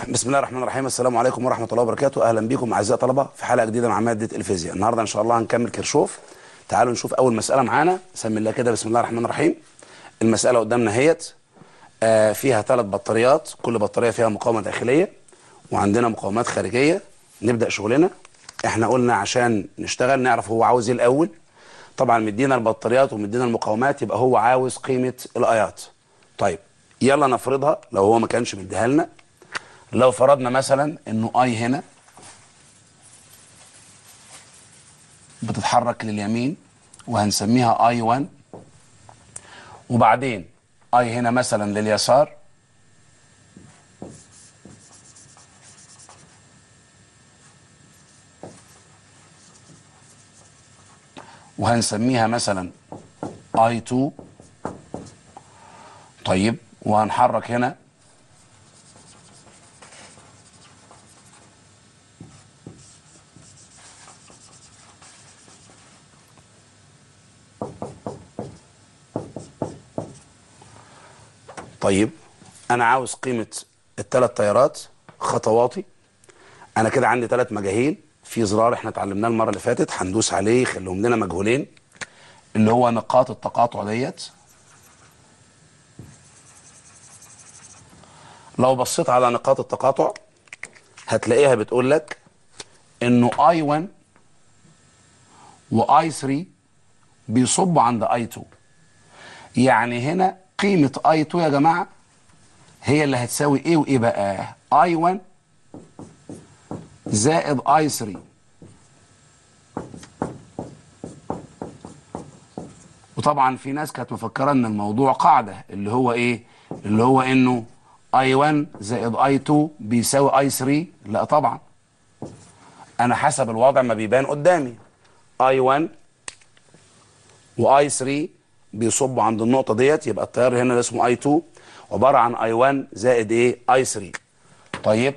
بسم الله الرحمن الرحيم السلام عليكم ورحمه الله وبركاته اهلا بكم اعزائي الطلبه في حلقه جديده مع ماده الفيزياء النهارده ان شاء الله هنكمل كرشوف تعالوا نشوف اول مساله معانا سمي الله كده بسم الله الرحمن الرحيم المساله قدامنا اهيت آه فيها ثلاث بطاريات كل بطاريه فيها مقاومه داخليه وعندنا مقاومات خارجيه نبدا شغلنا احنا قلنا عشان نشتغل نعرف هو عاوز ايه الاول طبعا مدينا البطاريات ومدينا المقاومات يبقى هو عاوز قيمه الايات طيب يلا نفرضها لو هو ما كانش مديها لنا لو فرضنا مثلا انه اي هنا بتتحرك لليمين وهنسميها اي 1 وبعدين اي هنا مثلا لليسار وهنسميها مثلا اي 2 طيب وهنحرك هنا طيب انا عاوز قيمه الثلاث تيارات خطواتي انا كده عندي ثلاث مجاهيل في زرار احنا اتعلمناه المره اللي فاتت هندوس عليه يخليهم لنا مجهولين اللي هو نقاط التقاطع ديت لو بصيت على نقاط التقاطع هتلاقيها بتقول لك انه اي 1 واي 3 بيصبوا عند اي 2 يعني هنا قيمة اي 2 يا جماعة هي اللي هتساوي ايه وايه بقى اي 1 زائد اي 3 وطبعا في ناس كانت مفكرة ان الموضوع قاعدة اللي هو ايه اللي هو انه اي 1 زائد اي 2 بيساوي اي 3 لا طبعا انا حسب الوضع ما بيبان قدامي اي 1 واي 3 بيصبوا عند النقطه ديت يبقى التيار هنا اللي اسمه اي 2 عباره عن اي 1 زائد ايه اي 3 طيب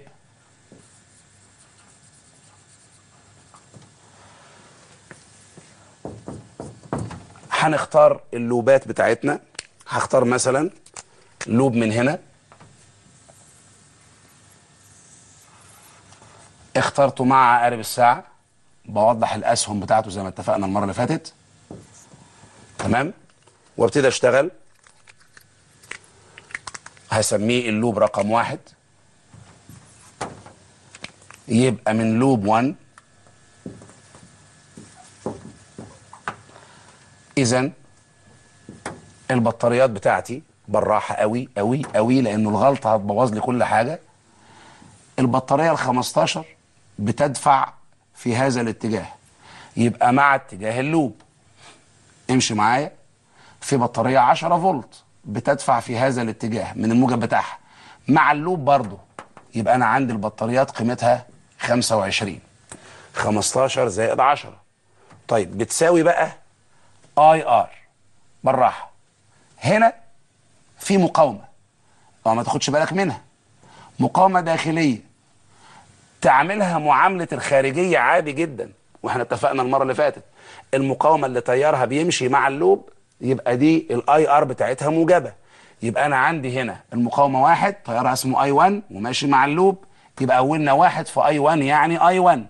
هنختار اللوبات بتاعتنا هختار مثلا لوب من هنا اخترته مع عقارب الساعه بوضح الاسهم بتاعته زي ما اتفقنا المره اللي فاتت تمام وابتدي اشتغل هسميه اللوب رقم واحد يبقى من لوب 1 اذا البطاريات بتاعتي بالراحه قوي قوي قوي لانه الغلطه هتبوظ لي كل حاجه البطاريه ال 15 بتدفع في هذا الاتجاه يبقى مع اتجاه اللوب امشي معايا في بطارية 10 فولت بتدفع في هذا الاتجاه من الموجب بتاعها مع اللوب برضو يبقى انا عندي البطاريات قيمتها 25 15 زائد 10 طيب بتساوي بقى اي ار بالراحه هنا في مقاومه او ما تاخدش بالك منها مقاومه داخليه تعملها معامله الخارجيه عادي جدا واحنا اتفقنا المره اللي فاتت المقاومه اللي تيارها بيمشي مع اللوب يبقى دي الاي ار بتاعتها موجبه يبقى انا عندي هنا المقاومه واحد تيارها اسمه اي 1 وماشي مع اللوب يبقى اولنا واحد في اي 1 يعني اي 1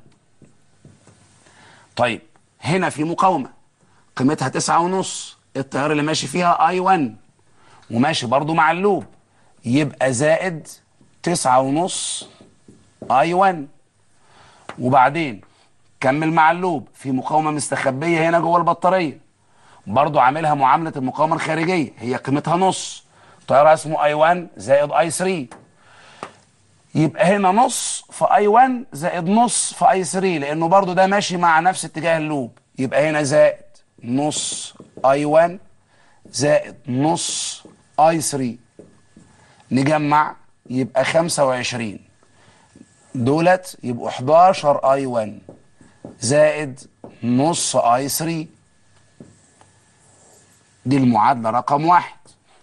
طيب هنا في مقاومه قيمتها تسعة ونص التيار اللي ماشي فيها اي 1 وماشي برضو مع اللوب يبقى زائد تسعة ونص اي 1 وبعدين كمل مع اللوب في مقاومه مستخبيه هنا جوه البطاريه برضو عاملها معامله المقاومه الخارجيه هي قيمتها نص تيارها اسمه اي 1 زائد اي 3 يبقى هنا نص في اي 1 زائد نص في اي 3 لانه برضو ده ماشي مع نفس اتجاه اللوب يبقى هنا زائد نص اي 1 زائد نص اي 3 نجمع يبقى 25 دولت يبقوا 11 اي 1 زائد نص اي 3 دي المعادلة رقم واحد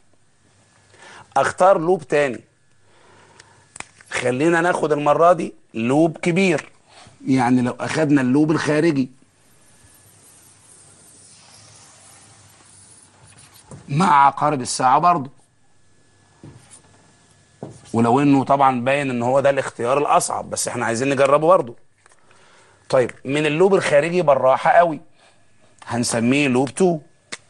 اختار لوب تاني خلينا ناخد المرة دي لوب كبير يعني لو اخدنا اللوب الخارجي مع عقارب الساعة برضو ولو انه طبعا باين ان هو ده الاختيار الاصعب بس احنا عايزين نجربه برضه طيب من اللوب الخارجي بالراحه قوي هنسميه لوب 2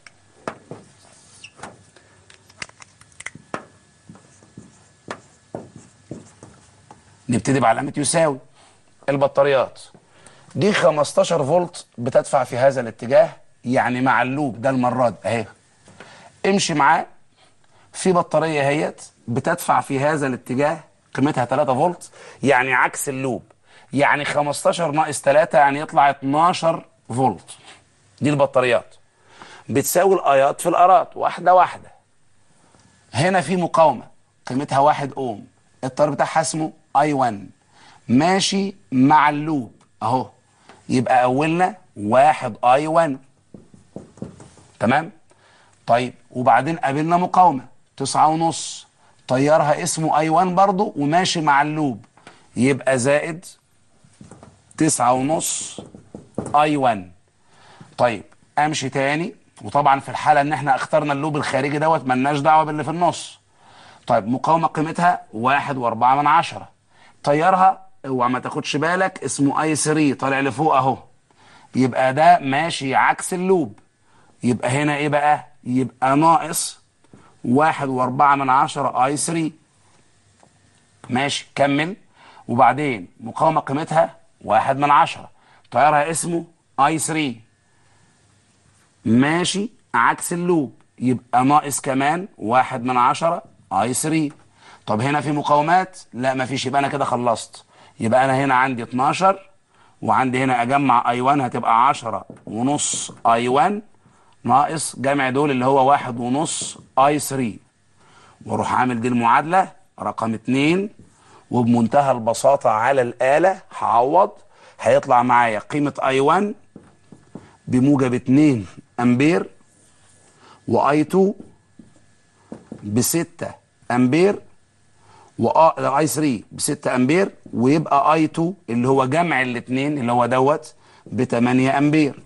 نبتدي بعلامه يساوي البطاريات دي 15 فولت بتدفع في هذا الاتجاه يعني مع اللوب ده المره دي اهي امشي معاه في بطاريه اهيت بتدفع في هذا الاتجاه قيمتها 3 فولت يعني عكس اللوب يعني 15 ناقص 3 يعني يطلع 12 فولت دي البطاريات بتساوي الايات في الارات واحده واحده هنا في مقاومه قيمتها 1 اوم التيار بتاعها اسمه اي 1 ماشي مع اللوب اهو يبقى اولنا 1 اي 1 تمام طيب وبعدين قابلنا مقاومه تسعة ونص طيارها اسمه اي 1 برضه وماشي مع اللوب يبقى زائد تسعة ونص اي 1 طيب امشي تاني وطبعا في الحاله ان احنا اخترنا اللوب الخارجي دوت ملناش دعوه باللي في النص طيب مقاومه قيمتها واحد واربعة من عشرة طيارها اوعى ما تاخدش بالك اسمه اي 3 طالع لفوق اهو يبقى ده ماشي عكس اللوب يبقى هنا ايه بقى يبقى ناقص واحد واربعة من عشرة اي 3 ماشي كمل وبعدين مقاومة قيمتها واحد من عشرة طيارها اسمه اي 3 ماشي عكس اللوب يبقى ناقص كمان واحد من عشرة اي 3 طب هنا في مقاومات لا مفيش يبقى انا كده خلصت يبقى انا هنا عندي 12 وعندي هنا اجمع اي 1 هتبقى 10 ونص اي 1 ناقص جمع دول اللي هو واحد ونص اي 3 واروح عامل دي المعادله رقم 2 وبمنتهى البساطه على الاله هعوض هيطلع معايا قيمه اي 1 بموجب 2 امبير واي 2 ب 6 امبير واي 3 ب 6 امبير ويبقى اي 2 اللي هو جمع الاثنين اللي هو دوت ب 8 امبير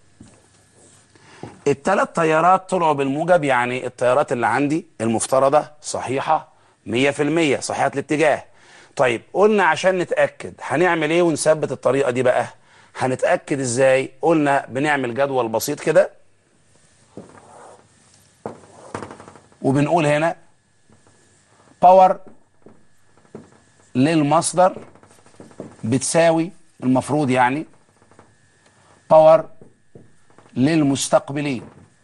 الثلاث تيارات طلعوا بالموجب يعني التيارات اللي عندي المفترضه صحيحه 100% صحيحه الاتجاه طيب قلنا عشان نتاكد هنعمل ايه ونثبت الطريقه دي بقى هنتاكد ازاي قلنا بنعمل جدول بسيط كده وبنقول هنا باور للمصدر بتساوي المفروض يعني باور للمستقبلين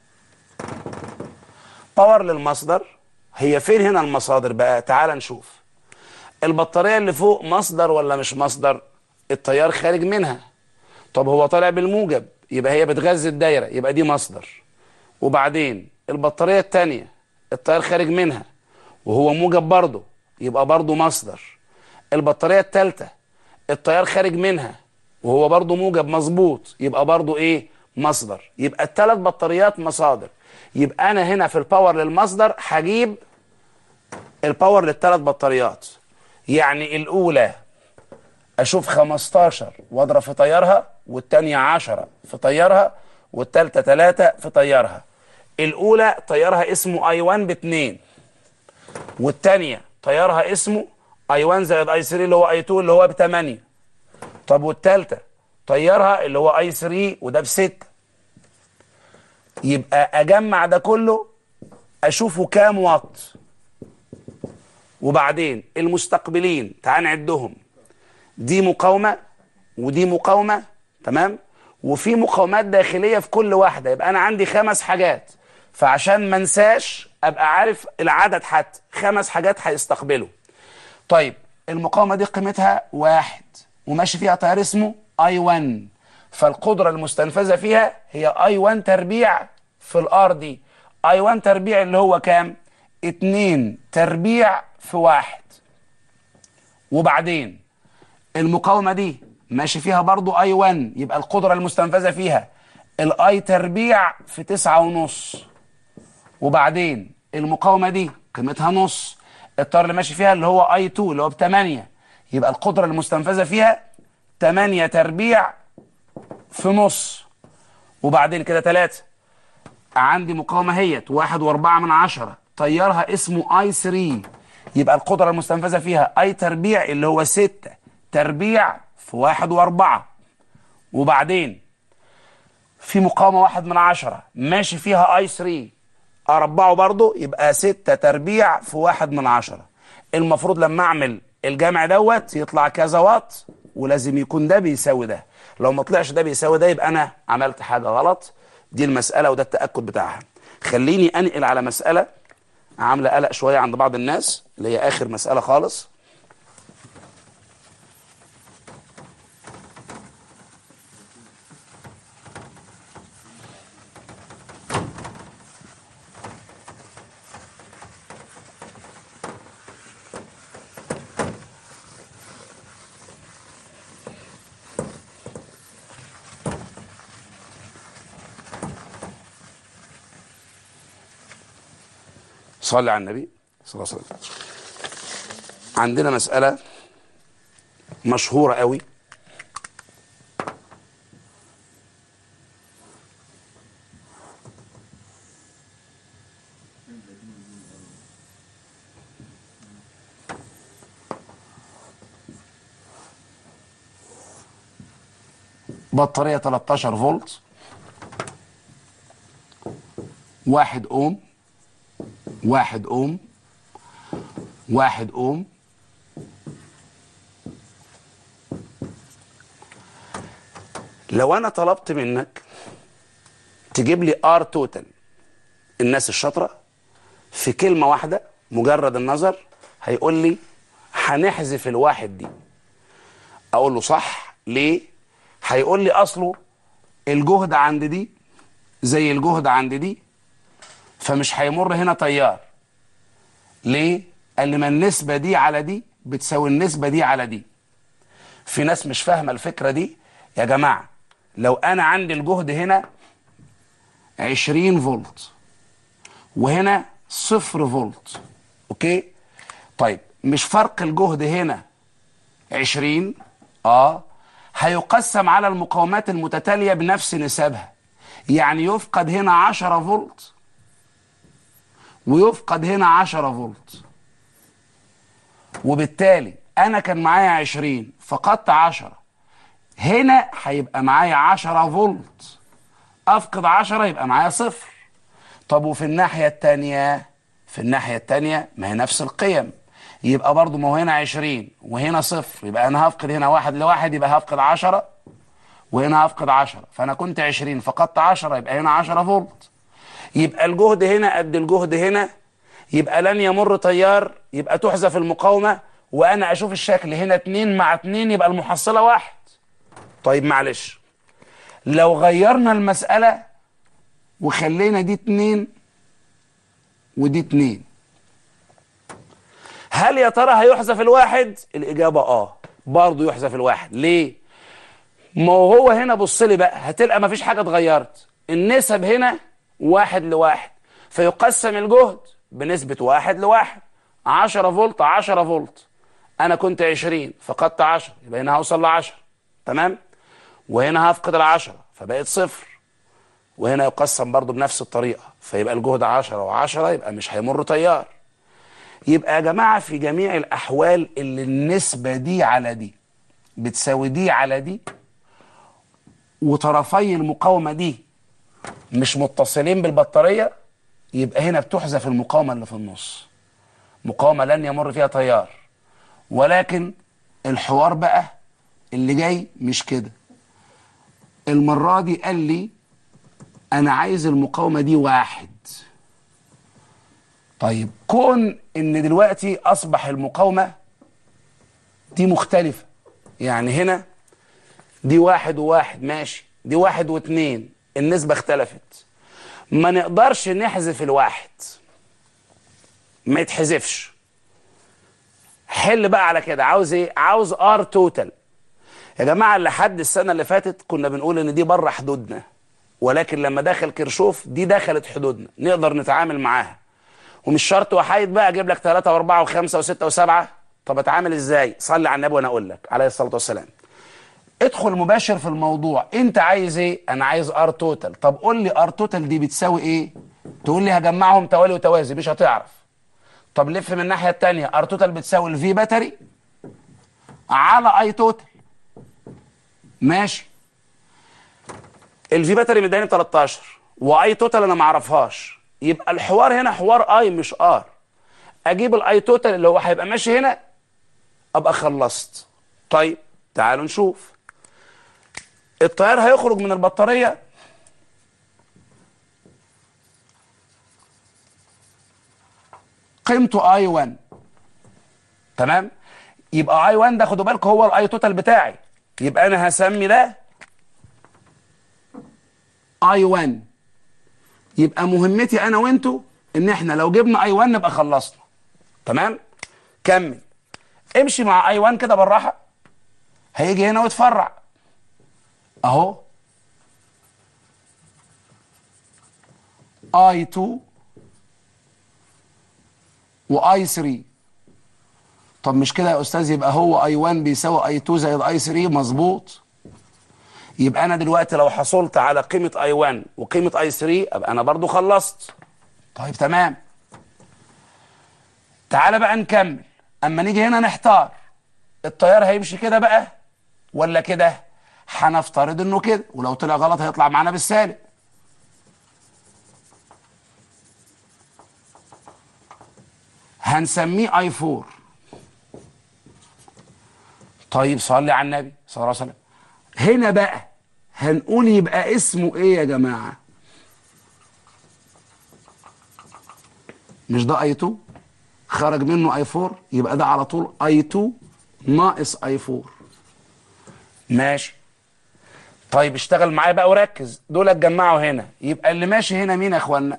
باور للمصدر هي فين هنا المصادر بقى تعال نشوف البطارية اللي فوق مصدر ولا مش مصدر التيار خارج منها طب هو طالع بالموجب يبقى هي بتغذي الدايرة يبقى دي مصدر وبعدين البطارية التانية التيار خارج منها وهو موجب برضه يبقى برضه مصدر البطارية التالتة التيار خارج منها وهو برضه موجب مظبوط يبقى برضه ايه مصدر يبقى الثلاث بطاريات مصادر يبقى انا هنا في الباور للمصدر هجيب الباور للثلاث بطاريات يعني الاولى اشوف 15 واضرب في تيارها والثانيه 10 في تيارها والثالثه 3 في تيارها الاولى تيارها اسمه اي 1 ب 2 والثانيه تيارها اسمه اي 1 زائد اي 3 اللي هو اي 2 اللي هو ب 8 طب والثالثه طيارها اللي هو اي 3 وده ب 6 يبقى اجمع ده كله اشوفه كام واط وبعدين المستقبلين تعال نعدهم دي مقاومه ودي مقاومه تمام وفي مقاومات داخليه في كل واحده يبقى انا عندي خمس حاجات فعشان ما انساش ابقى عارف العدد حتى خمس حاجات هيستقبلوا طيب المقاومه دي قيمتها واحد وماشي فيها تيار اسمه اي 1 فالقدره المستنفذه فيها هي اي 1 تربيع في الار دي اي 1 تربيع اللي هو كام 2 تربيع في واحد وبعدين المقاومه دي ماشي فيها برضو اي 1 يبقى القدره المستنفذه فيها الاي تربيع في تسعة ونص وبعدين المقاومه دي قيمتها نص التيار اللي ماشي فيها اللي هو اي 2 اللي هو ب 8 يبقى القدره المستنفذه فيها 8 تربيع في نص وبعدين كده 3 عندي مقاومه هيت واحد واربعة من عشرة تيارها اسمه اي 3 يبقى القدرة المستنفذة فيها اي تربيع اللي هو 6 تربيع في واحد واربعة وبعدين في مقاومة واحد من عشرة ماشي فيها اي 3 اربعه برضه يبقى 6 تربيع في واحد من عشرة المفروض لما اعمل الجمع دوت يطلع كذا واط ولازم يكون ده بيساوي ده لو ما طلعش ده بيساوي ده يبقى انا عملت حاجة غلط دي المسألة وده التأكد بتاعها خليني انقل على مسألة عاملة قلق شوية عند بعض الناس اللي هي اخر مسألة خالص صلي على النبي صلى الله عليه وسلم عندنا مسألة مشهورة قوي بطارية 13 فولت واحد اوم واحد اوم واحد اوم لو انا طلبت منك تجيب لي ار توتال الناس الشاطره في كلمه واحده مجرد النظر هيقول لي هنحذف الواحد دي اقول له صح ليه هيقول لي اصله الجهد عند دي زي الجهد عند دي فمش هيمر هنا تيار ليه قال لي ما النسبة دي على دي بتساوي النسبة دي على دي في ناس مش فاهمة الفكرة دي يا جماعة لو أنا عندي الجهد هنا 20 فولت وهنا صفر فولت أوكي طيب مش فرق الجهد هنا 20 اه هيقسم على المقاومات المتتالية بنفس نسبها يعني يفقد هنا 10 فولت ويفقد هنا 10 فولت وبالتالي انا كان معايا 20 فقدت 10 هنا هيبقى معايا 10 فولت افقد 10 يبقى معايا صفر طب وفي الناحية التانية في الناحية التانية ما هي نفس القيم يبقى برضو ما هو هنا 20 وهنا صفر يبقى انا هفقد هنا واحد لواحد يبقى هفقد 10 وهنا هفقد 10 فانا كنت 20 فقدت 10 يبقى هنا 10 فولت يبقى الجهد هنا قد الجهد هنا يبقى لن يمر تيار يبقى تحذف المقاومة وانا اشوف الشكل هنا 2 مع 2 يبقى المحصلة واحد طيب معلش لو غيرنا المسألة وخلينا دي 2 ودي 2 هل يا ترى هيحذف الواحد الإجابة اه برضه يحذف الواحد ليه ما هو هنا بص لي بقى هتلقى مفيش حاجة اتغيرت النسب هنا واحد لواحد فيقسم الجهد بنسبة واحد لواحد 10 فولت 10 فولت أنا كنت 20 فقدت 10 يبقى هنا هوصل ل 10 تمام وهنا هفقد ال 10 فبقت صفر وهنا يقسم برضو بنفس الطريقة فيبقى الجهد 10 و10 يبقى مش هيمر تيار يبقى يا جماعة في جميع الأحوال اللي النسبة دي على دي بتساوي دي على دي وطرفي المقاومة دي مش متصلين بالبطارية يبقى هنا بتحذف المقاومة اللي في النص مقاومة لن يمر فيها تيار ولكن الحوار بقى اللي جاي مش كده المرة دي قال لي أنا عايز المقاومة دي واحد طيب كون إن دلوقتي أصبح المقاومة دي مختلفة يعني هنا دي واحد وواحد ماشي دي واحد واتنين النسبة اختلفت ما نقدرش نحذف الواحد ما يتحذفش حل بقى على كده عاوز ايه عاوز ار توتال يا جماعه لحد السنه اللي فاتت كنا بنقول ان دي بره حدودنا ولكن لما دخل كرشوف دي دخلت حدودنا نقدر نتعامل معاها ومش شرط وحايد بقى اجيب لك 3 و4 و5 و6 و7 طب اتعامل ازاي صلي على النبي وانا اقول لك عليه الصلاه والسلام ادخل مباشر في الموضوع انت عايز ايه انا عايز ار توتال طب قول لي ار توتال دي بتساوي ايه تقول لي هجمعهم توالي وتوازي مش هتعرف طب لف من الناحيه الثانيه ار توتال بتساوي الفي باتري على اي توتال ماشي الفي باتري مداني ب 13 واي توتال انا ما اعرفهاش يبقى الحوار هنا حوار اي مش ار اجيب الاي توتال اللي هو هيبقى ماشي هنا ابقى خلصت طيب تعالوا نشوف التيار هيخرج من البطاريه قيمته اي 1 تمام يبقى اي 1 ده خدوا بالكم هو الاي توتال بتاعي يبقى انا هسمي ده اي 1 يبقى مهمتي انا وانتوا ان احنا لو جبنا اي 1 نبقى خلصنا تمام كمل امشي مع اي 1 كده بالراحه هيجي هنا ويتفرع اهو اي 2 واي 3 طب مش كده يا استاذ يبقى هو اي 1 بيساوي اي 2 زائد اي 3 مظبوط يبقى انا دلوقتي لو حصلت على قيمه اي 1 وقيمه اي 3 ابقى انا برضو خلصت طيب تمام تعالى بقى نكمل اما نيجي هنا نحتار التيار هيمشي كده بقى ولا كده هنفترض انه كده ولو طلع غلط هيطلع معانا بالسالب هنسميه اي 4 طيب صلي على النبي صلى الله عليه وسلم هنا بقى هنقول يبقى اسمه ايه يا جماعه مش ده اي 2 خرج منه اي 4 يبقى ده على طول اي 2 ناقص اي 4 ماشي طيب اشتغل معايا بقى وركز دول اتجمعوا هنا يبقى اللي ماشي هنا مين يا اخوانا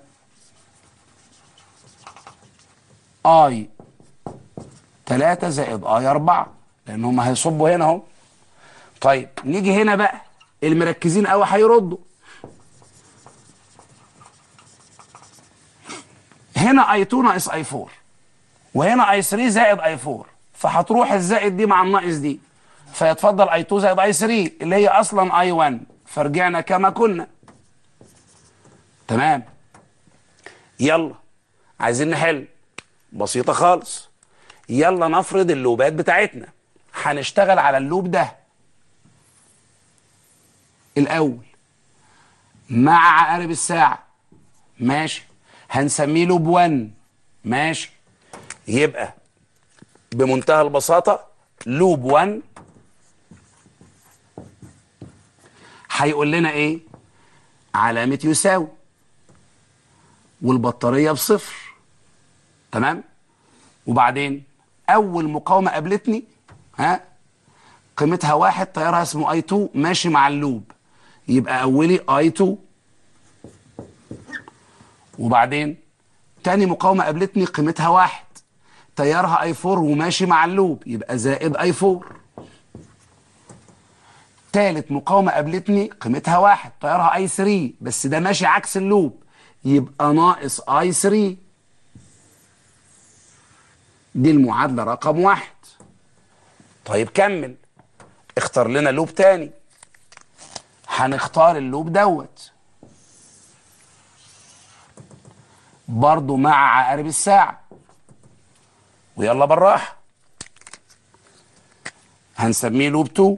اي 3 زائد اي 4 لان هم هيصبوا هنا اهو طيب نيجي هنا بقى المركزين قوي هيردوا هنا اي 2 ناقص اي 4 وهنا اي 3 زائد اي 4 فهتروح الزائد دي مع الناقص دي فيتفضل اي 2 زائد اي 3 اللي هي اصلا اي 1 فرجعنا كما كنا تمام يلا عايزين نحل بسيطة خالص يلا نفرض اللوبات بتاعتنا هنشتغل على اللوب ده الأول مع عقارب الساعة ماشي هنسميه لوب 1 ماشي يبقى بمنتهى البساطة لوب 1 هيقول لنا ايه علامة يساوي والبطارية بصفر تمام وبعدين اول مقاومة قابلتني ها قيمتها واحد تيارها اسمه اي 2 ماشي مع اللوب يبقى اولي اي 2 وبعدين تاني مقاومة قابلتني قيمتها واحد تيارها اي 4 وماشي مع اللوب يبقى زائد اي 4 تالت مقاومة قابلتني قيمتها واحد تيارها اي 3 بس ده ماشي عكس اللوب يبقى ناقص اي 3 دي المعادلة رقم واحد طيب كمل اختار لنا لوب تاني هنختار اللوب دوت برضو مع عقارب الساعة ويلا بالراحة هنسميه لوب 2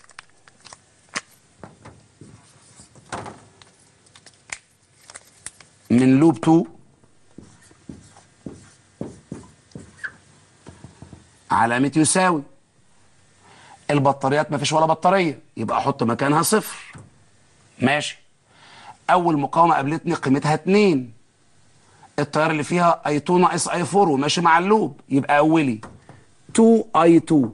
من لوب 2 علامة يساوي البطاريات مفيش ولا بطارية يبقى احط مكانها صفر ماشي اول مقاومة قابلتني قيمتها 2 التيار اللي فيها اي 2 ناقص اي 4 وماشي مع اللوب يبقى اولي 2 اي 2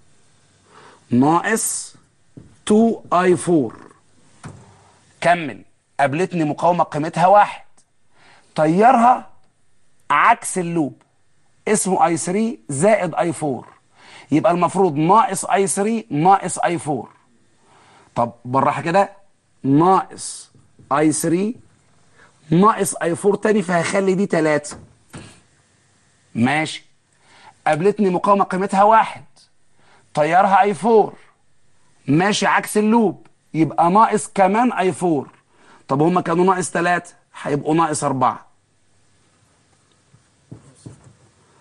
ناقص 2 اي 4 كمل قابلتني مقاومة قيمتها واحد طيرها عكس اللوب اسمه اي 3 زائد اي 4 يبقى المفروض ناقص اي 3 ناقص اي 4 طب بالراحه كده ناقص اي 3 ناقص اي 4 تاني فهخلي دي 3 ماشي قابلتني مقاومه قيمتها واحد طيرها اي 4 ماشي عكس اللوب يبقى ناقص كمان اي 4 طب هما كانوا ناقص 3 هيبقوا ناقص 4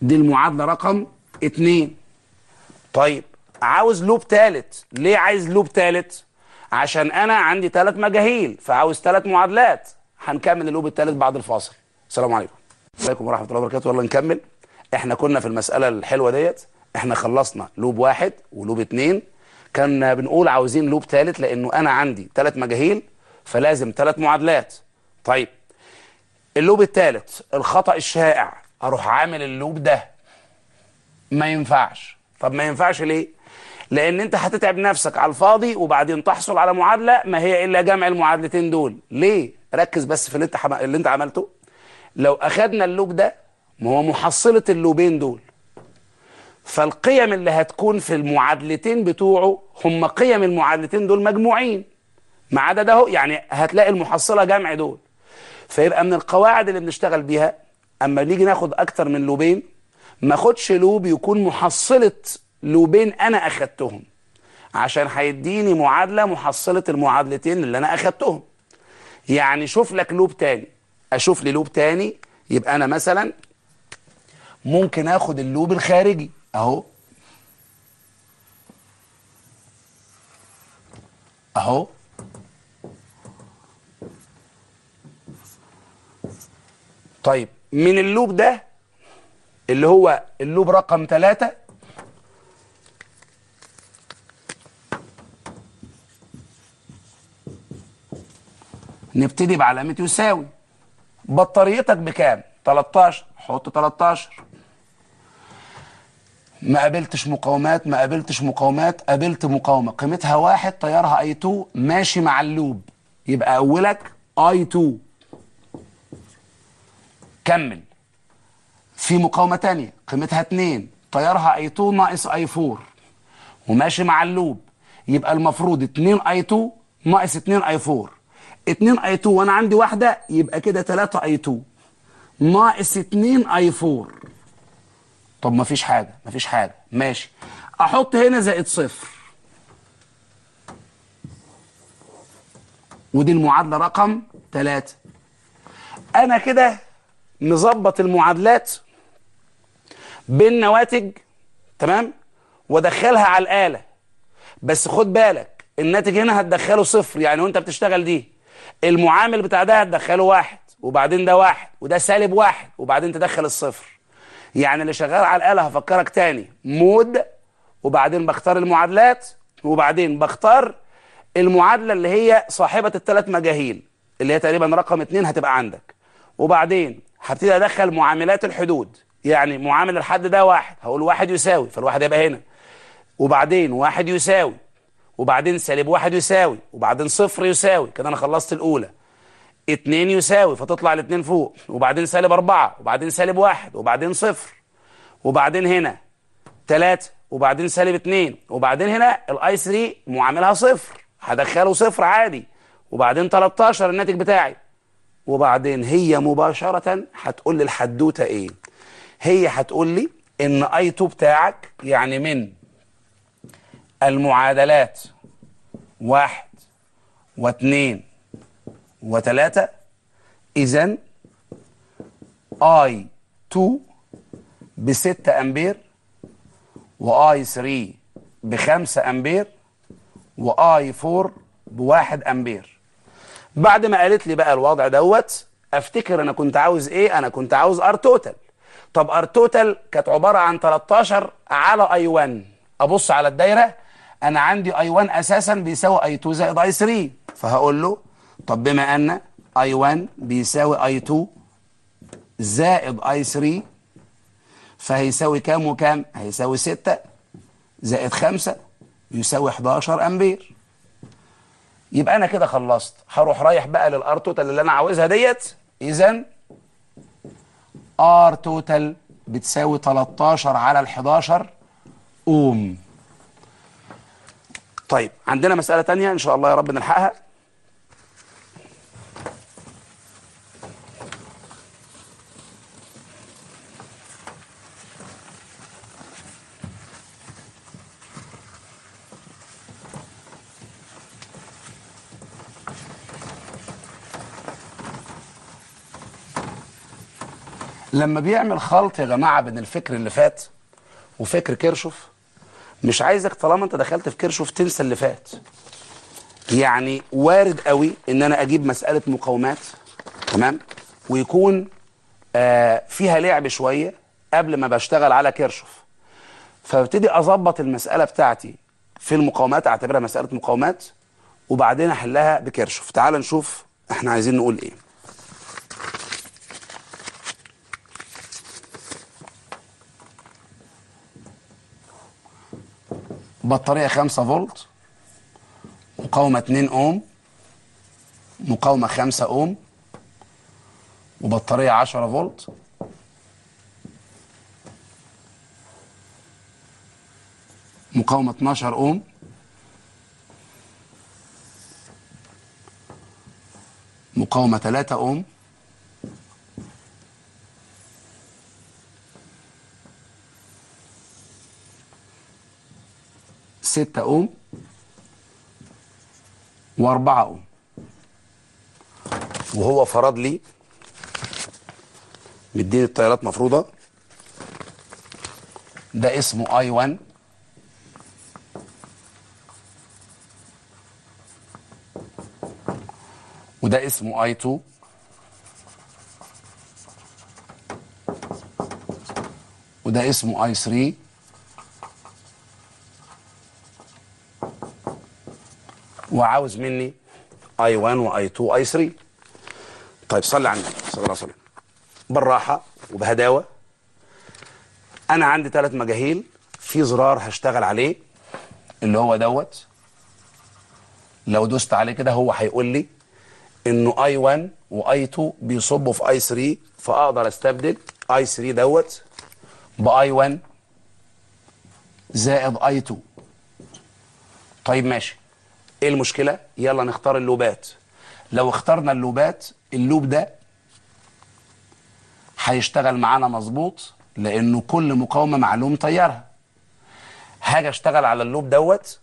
دي المعادله رقم اتنين طيب عاوز لوب تالت ليه عايز لوب تالت عشان انا عندي ثلاث مجاهيل فعاوز ثلاث معادلات هنكمل اللوب التالت بعد الفاصل السلام عليكم عليكم ورحمه الله وبركاته يلا نكمل احنا كنا في المساله الحلوه ديت احنا خلصنا لوب واحد ولوب اتنين كنا بنقول عاوزين لوب تالت لانه انا عندي ثلاث مجاهيل فلازم ثلاث معادلات طيب اللوب الثالث الخطا الشائع اروح عامل اللوب ده ما ينفعش طب ما ينفعش ليه لان انت هتتعب نفسك على الفاضي وبعدين تحصل على معادله ما هي الا جمع المعادلتين دول ليه ركز بس في اللي انت حم... اللي انت عملته لو اخدنا اللوب ده ما هو محصله اللوبين دول فالقيم اللي هتكون في المعادلتين بتوعه هم قيم المعادلتين دول مجموعين ما عدا ده يعني هتلاقي المحصله جمع دول فيبقى من القواعد اللي بنشتغل بيها اما نيجي ناخد اكتر من لوبين ما اخدش لوب يكون محصله لوبين انا اخدتهم عشان هيديني معادله محصله المعادلتين اللي انا اخدتهم يعني شوف لك لوب تاني اشوف لي لوب تاني يبقى انا مثلا ممكن اخد اللوب الخارجي اهو اهو طيب من اللوب ده اللي هو اللوب رقم ثلاثة نبتدي بعلامة يساوي بطاريتك بكام 13 حط 13 ما قابلتش مقاومات ما قابلتش مقاومات قابلت مقاومة قيمتها واحد طيارها اي 2 ماشي مع اللوب يبقى اولك اي 2 كمل في مقاومة تانية قيمتها 2 طيارها اي 2 ناقص اي 4 وماشي مع اللوب يبقى المفروض 2 اي 2 ناقص 2 اي 4 2 اي 2 وانا عندي واحدة يبقى كده 3 اي 2 ناقص 2 اي 4 طب ما فيش حاجة ما فيش حاجة ماشي احط هنا زائد صفر ودي المعادلة رقم 3 انا كده مظبط المعادلات بين نواتج تمام وادخلها على الآلة بس خد بالك الناتج هنا هتدخله صفر يعني وانت بتشتغل دي المعامل بتاع ده هتدخله واحد وبعدين ده واحد وده سالب واحد وبعدين تدخل الصفر يعني اللي شغال على الآلة هفكرك تاني مود وبعدين بختار المعادلات وبعدين بختار المعادلة اللي هي صاحبة الثلاث مجاهيل اللي هي تقريبا رقم اتنين هتبقى عندك وبعدين هبتدي ادخل معاملات الحدود يعني معامل الحد ده واحد هقول واحد يساوي فالواحد يبقى هنا وبعدين واحد يساوي وبعدين سالب واحد يساوي وبعدين صفر يساوي كده انا خلصت الاولى اتنين يساوي فتطلع الاتنين فوق وبعدين سالب اربعة وبعدين سالب واحد وبعدين صفر وبعدين هنا تلاتة وبعدين سالب اتنين وبعدين هنا الاي 3 معاملها صفر هدخله صفر عادي وبعدين 13 الناتج بتاعي وبعدين هي مباشرة هتقول لي الحدوتة ايه هي هتقول لي ان اي 2 بتاعك يعني من المعادلات واحد واثنين وثلاثة اذا اي 2 بستة امبير واي 3 بخمسة امبير واي 4 بواحد امبير بعد ما قالت لي بقى الوضع دوت افتكر انا كنت عاوز ايه انا كنت عاوز ار توتال طب ار توتال كانت عباره عن 13 على اي 1 ابص على الدايره انا عندي اي 1 اساسا بيساوي اي 2 زائد اي 3 فهقول له طب بما ان اي 1 بيساوي اي 2 زائد اي 3 فهيساوي كام وكام هيساوي 6 زائد 5 يساوي 11 امبير يبقى انا كده خلصت هروح رايح بقى للار توتال اللي انا عاوزها ديت اذا ار توتال بتساوي 13 على ال 11 اوم طيب عندنا مسألة تانية ان شاء الله يا رب نلحقها لما بيعمل خلط يا جماعه بين الفكر اللي فات وفكر كيرشوف مش عايزك طالما انت دخلت في كيرشوف تنسى اللي فات يعني وارد قوي ان انا اجيب مساله مقاومات تمام ويكون آه فيها لعب شويه قبل ما بشتغل على كيرشوف فببتدي اظبط المساله بتاعتي في المقاومات اعتبرها مساله مقاومات وبعدين احلها بكيرشوف تعال نشوف احنا عايزين نقول ايه بطاريه 5 فولت مقاومه 2 اوم مقاومه 5 اوم وبطاريه 10 فولت مقاومه 12 اوم مقاومه 3 اوم ستة أوم وأربعة أوم وهو فرض لي مديني التيارات مفروضة ده اسمه اي 1 وده اسمه اي 2 وده اسمه اي 3 وعاوز مني اي 1 واي 2 واي 3 طيب صلي على النبي صلى الله عليه وسلم بالراحه وبهداوه انا عندي ثلاث مجاهيل في زرار هشتغل عليه اللي هو دوت لو دوست عليه كده هو هيقول لي انه اي 1 واي 2 بيصبوا في اي 3 فاقدر استبدل اي 3 دوت باي 1 زائد اي 2 طيب ماشي ايه المشكله يلا نختار اللوبات لو اخترنا اللوبات اللوب ده هيشتغل معانا مظبوط لانه كل مقاومه معلوم تيارها هاجي اشتغل على اللوب دوت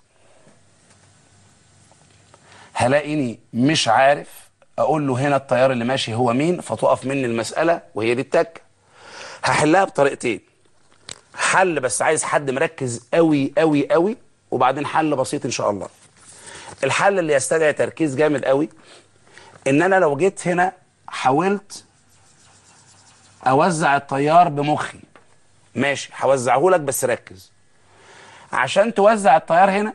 هلاقيني مش عارف اقول له هنا التيار اللي ماشي هو مين فتقف مني المساله وهي دي التك هحلها بطريقتين حل بس عايز حد مركز قوي قوي قوي وبعدين حل بسيط ان شاء الله الحل اللي يستدعي تركيز جامد قوي ان انا لو جيت هنا حاولت اوزع التيار بمخي ماشي هوزعه لك بس ركز عشان توزع التيار هنا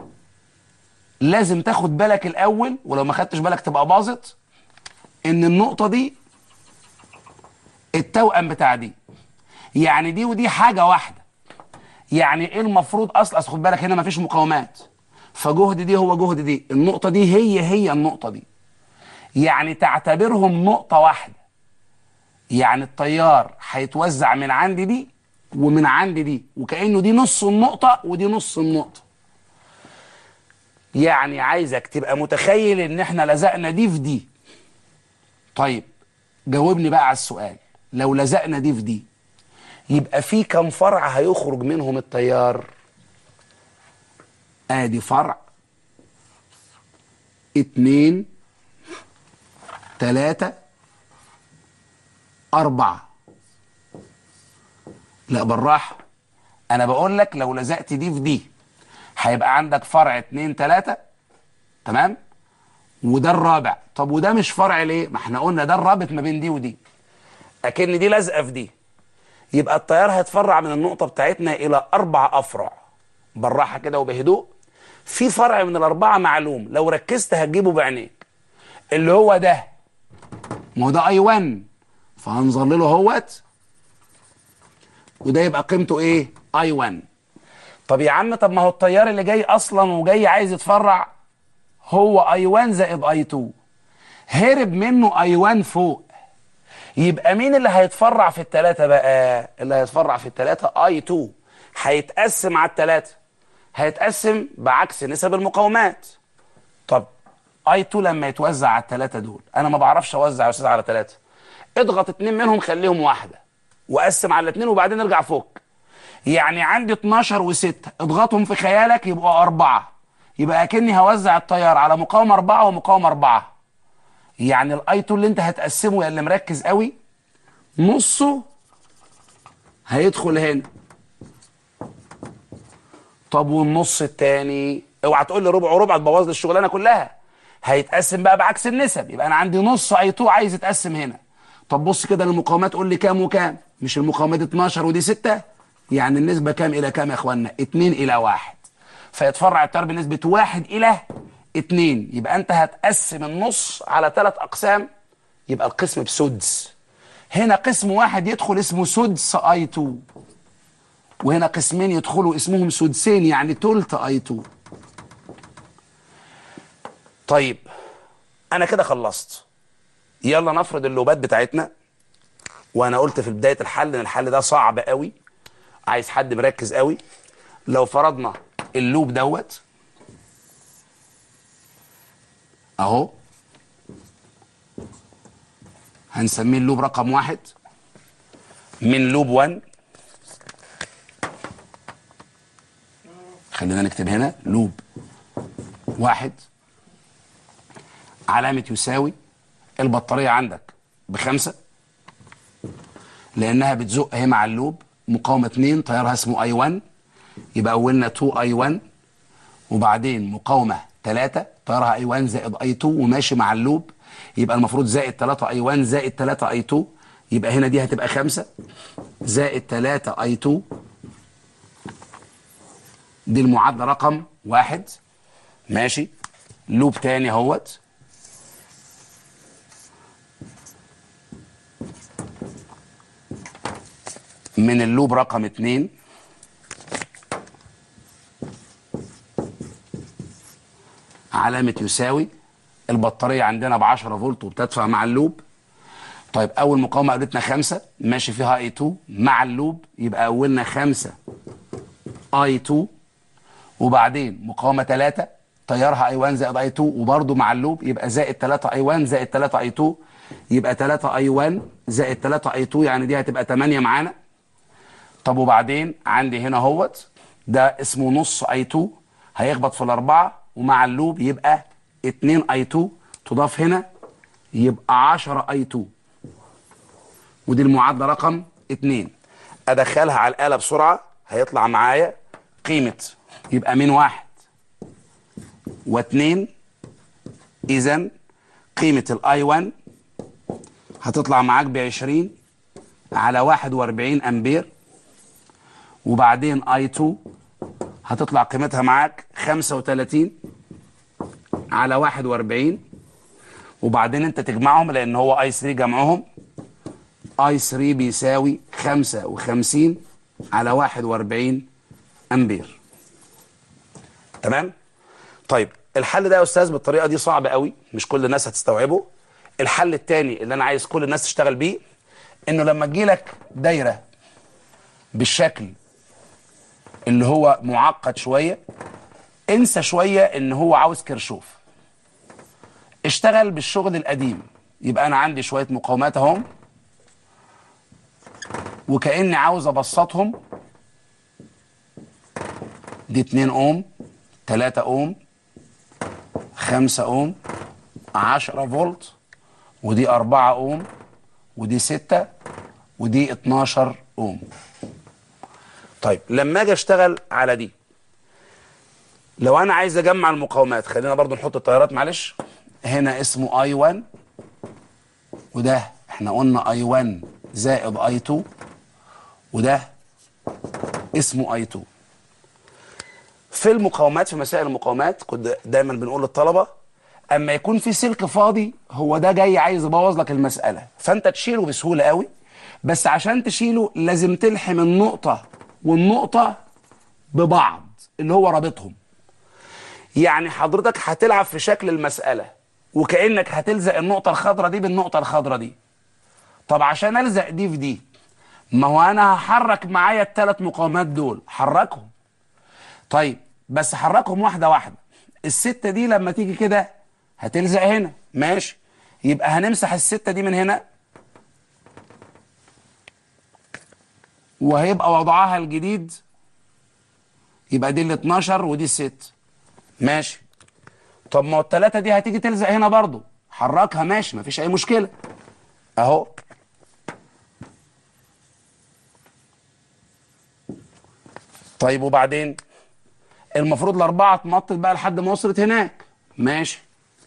لازم تاخد بالك الاول ولو ما خدتش بالك تبقى باظت ان النقطه دي التوأم بتاع دي يعني دي ودي حاجه واحده يعني ايه المفروض اصلا خد بالك هنا مفيش مقاومات فجهد دي هو جهد دي النقطه دي هي هي النقطه دي يعني تعتبرهم نقطه واحده يعني التيار هيتوزع من عندي دي ومن عندي دي وكانه دي نص النقطه ودي نص النقطه يعني عايزك تبقى متخيل ان احنا لزقنا دي في دي طيب جاوبني بقى على السؤال لو لزقنا دي في دي يبقى في كم فرع هيخرج منهم التيار ادي فرع اتنين تلاتة أربعة لا بالراحة أنا بقول لك لو لزقت دي في دي هيبقى عندك فرع اتنين تلاتة تمام وده الرابع طب وده مش فرع ليه ما احنا قلنا ده الرابط ما بين دي ودي اكن دي لازقه في دي يبقى التيار هيتفرع من النقطه بتاعتنا الى اربع افرع بالراحه كده وبهدوء في فرع من الاربعه معلوم لو ركزت هتجيبه بعينيك اللي هو ده ما هو ده اي 1 فهنظلله اهوت وده يبقى قيمته ايه اي 1 طب يا عم طب ما هو التيار اللي جاي اصلا وجاي عايز يتفرع هو اي 1 زائد اي 2 هرب منه اي 1 فوق يبقى مين اللي هيتفرع في الثلاثه بقى اللي هيتفرع في الثلاثه اي 2 هيتقسم على الثلاثه هيتقسم بعكس نسب المقاومات طب اي 2 لما يتوزع على الثلاثه دول انا ما بعرفش اوزع يا استاذ على ثلاثه اضغط اتنين منهم خليهم واحده وقسم على اتنين وبعدين ارجع فوق يعني عندي 12 و6 اضغطهم في خيالك يبقوا أربعة يبقى أكني هوزع التيار على مقاومة أربعة ومقاومة أربعة يعني الاي 2 اللي انت هتقسمه يا اللي مركز قوي نصه هيدخل هنا طب والنص التاني اوعى تقول لي ربع وربع تبوظ لي الشغلانه كلها هيتقسم بقى بعكس النسب يبقى انا عندي نص اي 2 عايز يتقسم هنا طب بص كده المقاومات قول لي كام وكام مش المقاومات 12 ودي 6 يعني النسبه كام الى كام يا اخوانا 2 الى 1 فيتفرع التيار بنسبه 1 الى 2 يبقى انت هتقسم النص على ثلاث اقسام يبقى القسم بسدس هنا قسم واحد يدخل اسمه سدس اي 2 وهنا قسمين يدخلوا اسمهم سدسين يعني تلت اي 2 طيب انا كده خلصت يلا نفرض اللوبات بتاعتنا وانا قلت في بدايه الحل ان الحل ده صعب قوي عايز حد مركز قوي لو فرضنا اللوب دوت اهو هنسميه اللوب رقم واحد من لوب 1 خلينا نكتب هنا لوب واحد علامة يساوي البطارية عندك بخمسة لأنها بتزق اهي مع اللوب مقاومة 2 تيارها اسمه اي 1 يبقى أولنا 2 اي 1 وبعدين مقاومة 3 تيارها اي 1 زائد اي 2 وماشي مع اللوب يبقى المفروض زائد 3 اي 1 زائد 3 اي 2 يبقى هنا دي هتبقى 5 زائد 3 اي 2 دي المعادلة رقم واحد ماشي لوب تاني اهوت من اللوب رقم اتنين علامة يساوي البطارية عندنا ب 10 فولت وبتدفع مع اللوب طيب أول مقاومة قابلتنا خمسة ماشي فيها اي 2 مع اللوب يبقى أولنا خمسة اي 2 وبعدين مقاومة 3 تيارها اي 1 زائد اي 2 وبرده مع اللوب يبقى زائد 3 اي 1 زائد 3 اي 2 يبقى 3 اي 1 زائد 3 اي 2 يعني دي هتبقى 8 معانا طب وبعدين عندي هنا اهوت ده اسمه نص اي 2 هيخبط في الاربعه ومع اللوب يبقى 2 اي 2 تضاف هنا يبقى 10 اي 2 ودي المعادله رقم 2 ادخلها على الاله بسرعه هيطلع معايا قيمه يبقى من واحد واثنين اذا قيمه الاي 1 هتطلع معاك ب 20 على 41 امبير وبعدين اي 2 هتطلع قيمتها معاك 35 على 41 وبعدين انت تجمعهم لان هو اي 3 جمعهم اي 3 بيساوي 55 على 41 امبير تمام طيب الحل ده يا استاذ بالطريقه دي صعب قوي مش كل الناس هتستوعبه الحل الثاني اللي انا عايز كل الناس تشتغل بيه انه لما تجي لك دايره بالشكل اللي هو معقد شويه انسى شويه ان هو عاوز كرشوف اشتغل بالشغل القديم يبقى انا عندي شويه مقاومات اهم وكاني عاوز ابسطهم دي 2 اوم 3 اوم 5 اوم 10 فولت ودي 4 اوم ودي 6 ودي 12 اوم طيب لما اجي اشتغل على دي لو انا عايز اجمع المقاومات خلينا برضو نحط التيارات معلش هنا اسمه اي 1 وده احنا قلنا اي 1 زائد اي 2 وده اسمه اي 2 في المقاومات في مسائل المقاومات كنت دايما بنقول للطلبه اما يكون في سلك فاضي هو ده جاي عايز يبوظ لك المساله فانت تشيله بسهوله قوي بس عشان تشيله لازم تلحم النقطه والنقطه ببعض اللي هو رابطهم يعني حضرتك هتلعب في شكل المساله وكانك هتلزق النقطه الخضراء دي بالنقطه الخضراء دي طب عشان الزق دي في دي ما هو انا هحرك معايا الثلاث مقاومات دول حركهم طيب بس حركهم واحده واحده الستة دي لما تيجي كده هتلزق هنا ماشي يبقى هنمسح الستة دي من هنا وهيبقى وضعها الجديد يبقى دي ال 12 ودي الست ماشي طب ما التلاتة دي هتيجي تلزق هنا برضو حركها ماشي مفيش اي مشكلة اهو طيب وبعدين المفروض الأربعة اتمطت بقى لحد ما وصلت هناك ماشي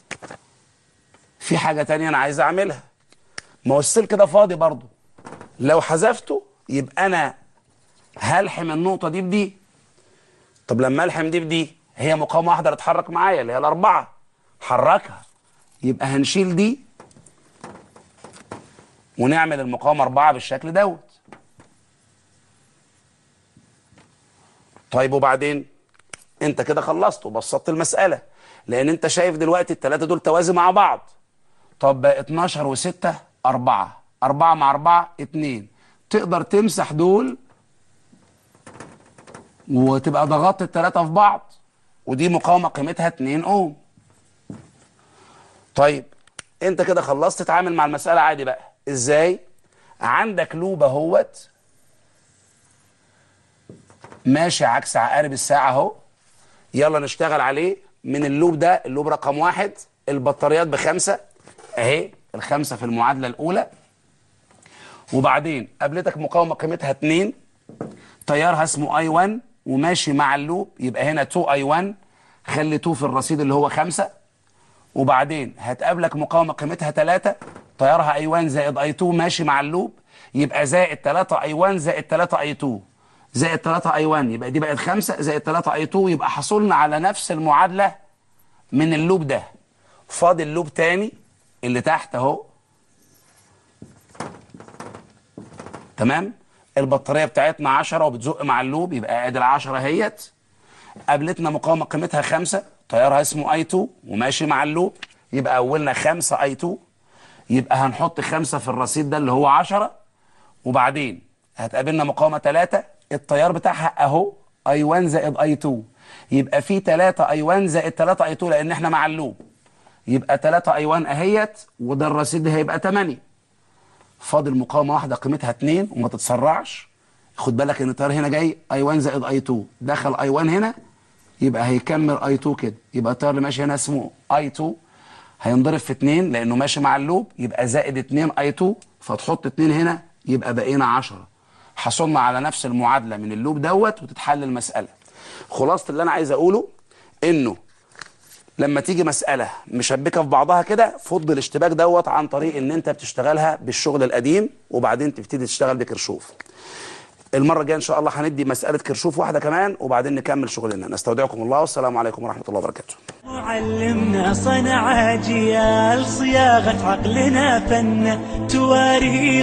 في حاجة تانية أنا عايز أعملها ما هو السلك ده فاضي برضه لو حذفته يبقى أنا هلحم النقطة دي بدي طب لما ألحم دي بدي هي مقاومة واحدة اللي تتحرك معايا اللي هي الأربعة حركها يبقى هنشيل دي ونعمل المقاومة أربعة بالشكل دوت طيب وبعدين انت كده خلصت وبسطت المسألة لأن انت شايف دلوقتي التلاتة دول توازي مع بعض طب بقى 12 و6 4 4 مع 4 2 تقدر تمسح دول وتبقى ضغطت التلاتة في بعض ودي مقاومة قيمتها 2 اوم طيب انت كده خلصت تتعامل مع المسألة عادي بقى ازاي عندك لوب اهوت ماشي عكس عقارب الساعة اهو يلا نشتغل عليه من اللوب ده اللوب رقم واحد البطاريات بخمسة اهي الخمسة في المعادلة الأولى وبعدين قابلتك مقاومة قيمتها 2 تيارها اسمه اي 1 وماشي مع اللوب يبقى هنا 2 اي 1 خلي 2 في الرصيد اللي هو 5 وبعدين هتقابلك مقاومة قيمتها 3 تيارها اي 1 زائد اي 2 ماشي مع اللوب يبقى زائد 3 اي 1 زائد 3 اي 2 زائد 3 اي 1 يبقى دي بقت 5 زائد 3 اي 2 يبقى حصلنا على نفس المعادلة من اللوب ده فاضل لوب تاني اللي تحت اهو تمام البطاريه بتاعتنا 10 وبتزق مع اللوب يبقى ادي ال 10 اهيت قابلتنا مقاومه قيمتها 5 تيارها اسمه اي 2 وماشي مع اللوب يبقى اولنا 5 اي 2 يبقى هنحط 5 في الرصيد ده اللي هو 10 وبعدين هتقابلنا مقاومه 3 التيار بتاعها اهو اي 1 زائد اي 2 يبقى في 3 اي 1 زائد 3 اي 2 لان احنا مع اللوب يبقى 3 اي 1 اهيت وده الرصيد هيبقى 8 فاضل مقاومه واحده قيمتها 2 وما تتسرعش خد بالك ان التيار هنا جاي اي 1 زائد اي 2 دخل اي 1 هنا يبقى هيكمل اي 2 كده يبقى التيار اللي ماشي هنا اسمه اي 2 هينضرب في 2 لانه ماشي مع اللوب يبقى زائد 2 اي 2 فتحط 2 هنا يبقى بقينا 10 حصلنا على نفس المعادله من اللوب دوت وتتحل المساله خلاصه اللي انا عايز اقوله انه لما تيجي مسألة مشبكة في بعضها كده فض الاشتباك دوت عن طريق ان انت بتشتغلها بالشغل القديم وبعدين تبتدي تشتغل بكرشوف المرة الجاية ان شاء الله هندي مسألة كرشوف واحدة كمان وبعدين نكمل شغلنا نستودعكم الله والسلام عليكم ورحمة الله وبركاته معلمنا صنع اجيال صياغه عقلنا فن تواريخ